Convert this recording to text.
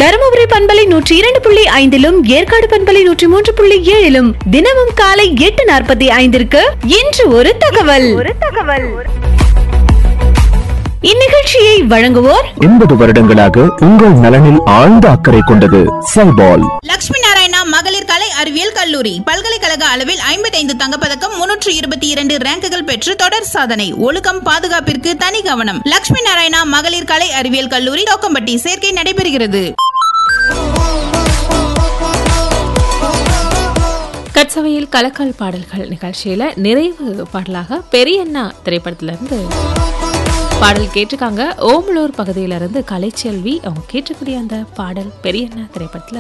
தருமபுரி பண்பலை நூற்றி இரண்டு புள்ளி ஐந்திலும் ஏற்காடு பண்பலை நூற்றி மூன்று புள்ளி ஏழிலும் தினமும் காலை எட்டு நாற்பத்தி ஐந்திற்கு இன்று ஒரு தகவல் ஒரு தகவல் இந்நிகழ்ச்சியை வழங்குவோர் எண்பது வருடங்களாக உங்கள் நலனில் ஆழ்ந்த அக்கறை கொண்டது சைபால் லட்சுமி நாராயணா மகளிர் கலை அறிவியல் கல்லூரி பல்கலைக்கழக அளவில் ஐம்பத்தைந்து தங்கப்பதக்கம் முன்னூற்று இருபத்தி இரண்டு ரேங்குகள் பெற்று தொடர் சாதனை ஒழுக்கம் பாதுகாப்பிற்கு தனி கவனம் லட்சுமி நாராயணா மகளிர் கலை அறிவியல் கல்லூரி தோக்கம்பட்டி சேர்க்கை நடைபெறுகிறது கட்சவையில் கலக்கல் பாடல்கள் நிகழ்ச்சியில நிறைவு பாடலாக பெரியண்ணா திரைப்படத்திலிருந்து பாடல் கேட்டிருக்காங்க ஓமலூர் பகுதியிலிருந்து கலைச்செல்வி அவங்க கேட்டக்கூடிய அந்த பாடல் பெரியண்ணா திரைப்படத்துல